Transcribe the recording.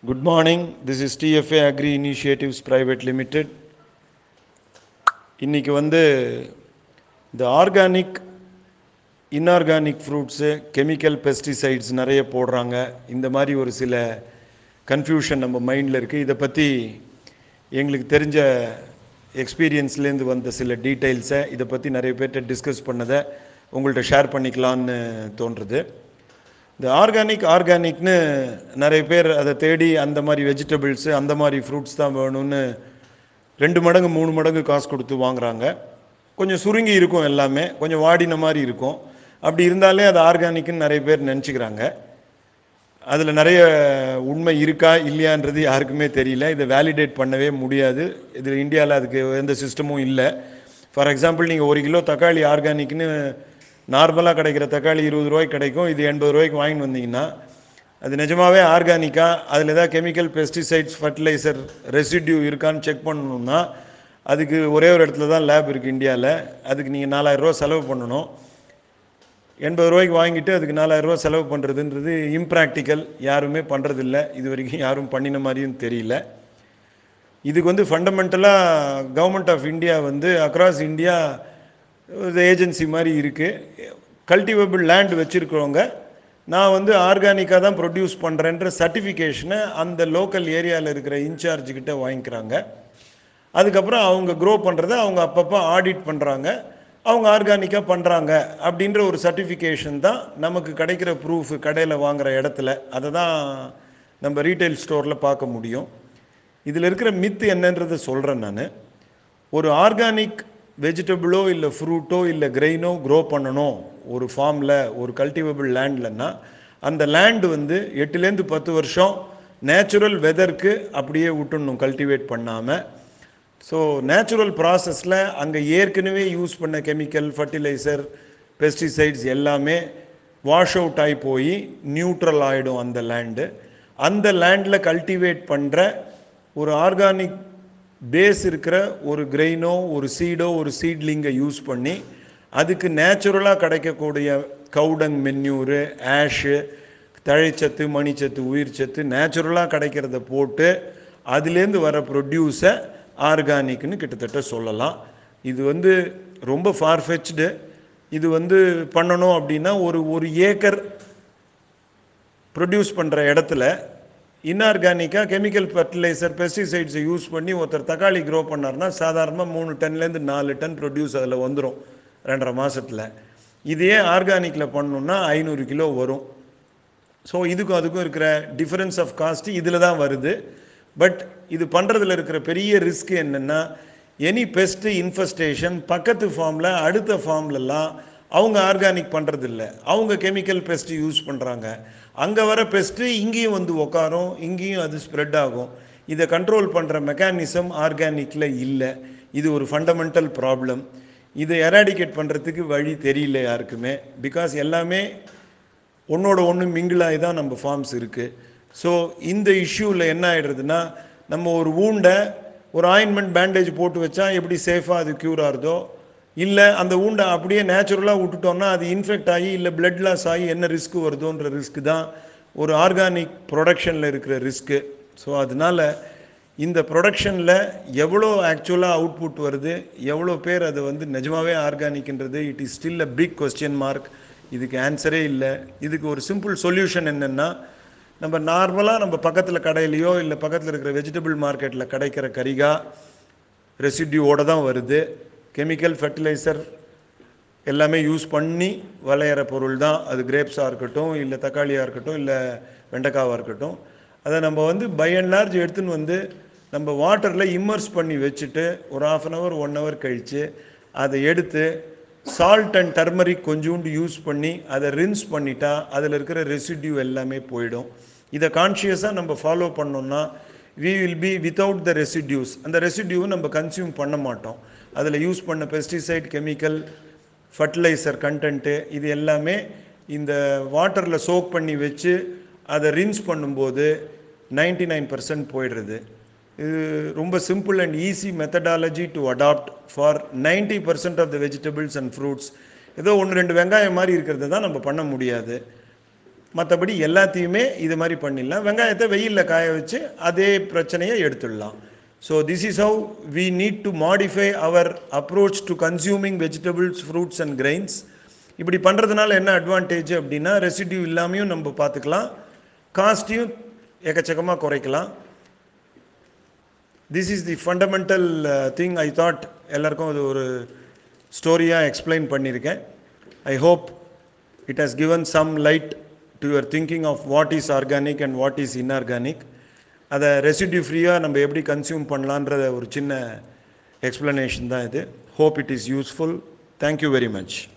Good morning. This is TFA Agri Initiatives Private Limited. இன்னைக்கு வந்து இந்த organic inorganic fruits chemical pesticides நிறைய போடுறாங்க இந்த மாதிரி ஒரு சில கன்ஃபியூஷன் நம்ம மைண்டில் இருக்குது இதை பற்றி எங்களுக்கு தெரிஞ்ச எக்ஸ்பீரியன்ஸ்லேருந்து வந்த சில டீட்டெயில்ஸை இதை பற்றி நிறைய பேர்கிட்ட டிஸ்கஸ் பண்ணதை உங்கள்கிட்ட ஷேர் பண்ணிக்கலான்னு தோன்றுறது இந்த ஆர்கானிக் ஆர்கானிக்னு நிறைய பேர் அதை தேடி அந்த மாதிரி வெஜிடபிள்ஸு அந்த மாதிரி ஃப்ரூட்ஸ் தான் வேணும்னு ரெண்டு மடங்கு மூணு மடங்கு காசு கொடுத்து வாங்குறாங்க கொஞ்சம் சுருங்கி இருக்கும் எல்லாமே கொஞ்சம் வாடின மாதிரி இருக்கும் அப்படி இருந்தாலே அது ஆர்கானிக்னு நிறைய பேர் நினச்சிக்கிறாங்க அதில் நிறைய உண்மை இருக்கா இல்லையான்றது யாருக்குமே தெரியல இதை வேலிடேட் பண்ணவே முடியாது இது இந்தியாவில் அதுக்கு எந்த சிஸ்டமும் இல்லை ஃபார் எக்ஸாம்பிள் நீங்கள் ஒரு கிலோ தக்காளி ஆர்கானிக்னு நார்மலாக கிடைக்கிற தக்காளி இருபது ரூபாய்க்கு கிடைக்கும் இது எண்பது ரூபாய்க்கு வாங்கிட்டு வந்தீங்கன்னா அது நிஜமாவே ஆர்கானிக்காக அதில் ஏதாவது கெமிக்கல் பெஸ்டிசைட்ஸ் ஃபர்டிலைசர் ரெசிடியூ இருக்கான்னு செக் பண்ணணும்னா அதுக்கு ஒரே ஒரு இடத்துல தான் லேப் இருக்குது இந்தியாவில் அதுக்கு நீங்கள் நாலாயிரரூவா செலவு பண்ணணும் எண்பது ரூபாய்க்கு வாங்கிட்டு அதுக்கு நாலாயிரரூவா செலவு பண்ணுறதுன்றது இம்ப்ராக்டிக்கல் யாருமே பண்ணுறதில்ல இது வரைக்கும் யாரும் பண்ணின மாதிரியும் தெரியல இதுக்கு வந்து ஃபண்டமெண்டலாக கவர்மெண்ட் ஆஃப் இந்தியா வந்து அக்ராஸ் இந்தியா ஏஜென்சி மாதிரி இருக்குது கல்டிவேபிள் லேண்ட் வச்சுருக்கிறவங்க நான் வந்து ஆர்கானிக்காக தான் ப்ரொடியூஸ் பண்ணுறேன்ற சர்டிஃபிகேஷனை அந்த லோக்கல் ஏரியாவில் இருக்கிற இன்சார்ஜ் கிட்ட வாங்கிக்கிறாங்க அதுக்கப்புறம் அவங்க க்ரோ பண்ணுறத அவங்க அப்பப்போ ஆடிட் பண்ணுறாங்க அவங்க ஆர்கானிக்காக பண்ணுறாங்க அப்படின்ற ஒரு சர்டிஃபிகேஷன் தான் நமக்கு கிடைக்கிற ப்ரூஃப் கடையில் வாங்குகிற இடத்துல அதை தான் நம்ம ரீட்டைல் ஸ்டோரில் பார்க்க முடியும் இதில் இருக்கிற மித்து என்னன்றதை சொல்கிறேன் நான் ஒரு ஆர்கானிக் வெஜிடபிளோ இல்லை ஃப்ரூட்டோ இல்லை கிரெயினோ க்ரோ பண்ணணும் ஒரு ஃபார்மில் ஒரு கல்டிவேபிள் லேண்ட்லன்னா அந்த லேண்டு வந்து எட்டுலேருந்து பத்து வருஷம் நேச்சுரல் வெதருக்கு அப்படியே விட்டுடணும் கல்டிவேட் பண்ணாமல் ஸோ நேச்சுரல் ப்ராசஸில் அங்கே ஏற்கனவே யூஸ் பண்ண கெமிக்கல் ஃபர்டிலைசர் பெஸ்டிசைட்ஸ் எல்லாமே வாஷ் அவுட் ஆகி போய் நியூட்ரல் ஆகிடும் அந்த லேண்டு அந்த லேண்டில் கல்டிவேட் பண்ணுற ஒரு ஆர்கானிக் பேஸ் இருக்கிற ஒரு கிரெயினோ ஒரு சீடோ ஒரு சீட்லிங்கை யூஸ் பண்ணி அதுக்கு நேச்சுரலாக கிடைக்கக்கூடிய கவுடங் மென்யூரு ஆஷு தழைச்சத்து மணிச்சத்து உயிர்ச்சத்து நேச்சுரலாக கிடைக்கிறத போட்டு அதுலேருந்து வர ப்ரொடியூஸை ஆர்கானிக்னு கிட்டத்தட்ட சொல்லலாம் இது வந்து ரொம்ப ஃபார்ஃபெச்டு இது வந்து பண்ணணும் அப்படின்னா ஒரு ஒரு ஏக்கர் ப்ரொடியூஸ் பண்ணுற இடத்துல இன்ஆர்கானிக்காக கெமிக்கல் ஃபர்டிலைசர் பெஸ்டிசைட்ஸை யூஸ் பண்ணி ஒருத்தர் தக்காளி க்ரோ பண்ணார்னா சாதாரணமாக மூணு டன்லேருந்து நாலு டன் ப்ரொடியூஸ் அதில் வந்துடும் ரெண்டரை மாதத்தில் இதையே ஆர்கானிக்கில் பண்ணணுன்னா ஐநூறு கிலோ வரும் ஸோ இதுக்கும் அதுக்கும் இருக்கிற டிஃப்ரென்ஸ் ஆஃப் காஸ்ட் இதில் தான் வருது பட் இது பண்ணுறதுல இருக்கிற பெரிய ரிஸ்க் என்னென்னா எனி பெஸ்ட்டு இன்ஃபஸ்டேஷன் பக்கத்து ஃபார்மில் அடுத்த ஃபார்ம்லலாம் அவங்க ஆர்கானிக் பண்ணுறதில்ல அவங்க கெமிக்கல் பெஸ்ட்டு யூஸ் பண்ணுறாங்க அங்கே வர பெஸ்ட்டு இங்கேயும் வந்து உக்காரும் இங்கேயும் அது ஸ்ப்ரெட் ஆகும் இதை கண்ட்ரோல் பண்ணுற மெக்கானிசம் ஆர்கானிக்கில் இல்லை இது ஒரு ஃபண்டமெண்டல் ப்ராப்ளம் இதை எராடிகேட் பண்ணுறதுக்கு வழி தெரியல யாருக்குமே பிகாஸ் எல்லாமே ஒன்றோட ஒன்று மிங்கிளாகி தான் நம்ம ஃபார்ம்ஸ் இருக்குது ஸோ இந்த இஷ்யூவில் என்ன ஆகிடுறதுன்னா நம்ம ஒரு ஊண்டை ஒரு ஆயின்மெண்ட் பேண்டேஜ் போட்டு வச்சா எப்படி சேஃபாக அது க்யூர் ஆகுதோ இல்லை அந்த ஊண்டை அப்படியே நேச்சுரலாக விட்டுட்டோம்னா அது இன்ஃபெக்ட் ஆகி இல்லை பிளட் லாஸ் ஆகி என்ன ரிஸ்க் வருதோன்ற ரிஸ்க் தான் ஒரு ஆர்கானிக் ப்ரொடக்ஷனில் இருக்கிற ரிஸ்க்கு ஸோ அதனால் இந்த ப்ரொடக்ஷனில் எவ்வளோ ஆக்சுவலாக அவுட்புட் வருது எவ்வளோ பேர் அதை வந்து நிஜமாவே ஆர்கானிக்ன்றது it is still a big question mark இதுக்கு ஆன்சரே இல்லை இதுக்கு ஒரு சிம்பிள் சொல்யூஷன் என்னென்னா நம்ம நார்மலாக நம்ம பக்கத்தில் கடையிலையோ இல்லை பக்கத்தில் இருக்கிற வெஜிடபிள் மார்க்கெட்டில் கிடைக்கிற கரிகா ரெசிடியூவோடு தான் வருது கெமிக்கல் ஃபர்டிலைசர் எல்லாமே யூஸ் பண்ணி விளையிற பொருள் தான் அது கிரேப்ஸாக இருக்கட்டும் இல்லை தக்காளியாக இருக்கட்டும் இல்லை வெண்டைக்காவாக இருக்கட்டும் அதை நம்ம வந்து பை அண்ட் லார்ஜ் எடுத்துன்னு வந்து நம்ம வாட்டரில் இம்மர்ஸ் பண்ணி வச்சுட்டு ஒரு half an hour one hour கழித்து அதை எடுத்து சால்ட் அண்ட் டர்மரிக் கொஞ்சோண்டு யூஸ் பண்ணி அதை ரின்ஸ் பண்ணிட்டா அதில் இருக்கிற ரெசிடியூ எல்லாமே போயிடும் இதை கான்ஷியஸாக நம்ம ஃபாலோ பண்ணோம்னா we will be without the residues அந்த ரெசிடியூவை நம்ம கன்சியூம் பண்ண மாட்டோம் அதில் யூஸ் பண்ண பெஸ்டிசைட் கெமிக்கல் ஃபர்டிலைசர் கண்டென்ட்டு இது எல்லாமே இந்த வாட்டரில் சோக் பண்ணி வச்சு அதை ரின்ஸ் பண்ணும்போது நைன்டி நைன் பர்சன்ட் போயிடுறது இது ரொம்ப simple and easy methodology to adapt for ninety percent of the vegetables and fruits ஏதோ ஒன்று ரெண்டு வெங்காயம் மாதிரி இருக்கிறது தான் நம்ம பண்ண முடியாது மற்றபடி எல்லாத்தையுமே இது மாதிரி பண்ணிடலாம் வெங்காயத்தை வெயிலில் காய வச்சு அதே பிரச்சனையை எடுத்துடலாம் so this is how we need to modify our approach to consuming vegetables fruits and grains இப்படி பண்ணுறதுனால என்ன அட்வான்டேஜ் அப்படின்னா ரெசிடியூ இல்லாமையும் நம்ம பார்த்துக்கலாம் காஸ்ட்டையும் எக்கச்சக்கமாக குறைக்கலாம் this is the fundamental thing I thought எல்லாருக்கும் அது ஒரு ஸ்டோரியாக எக்ஸ்பிளைன் பண்ணியிருக்கேன் I hope it has given some light to your thinking of what is organic and what is inorganic அதை ரெசிடியூ ஃப்ரீயாக நம்ம எப்படி கன்சியூம் பண்ணலான்றத ஒரு சின்ன எக்ஸ்ப்ளனேஷன் தான் இது hope it is useful thank you very much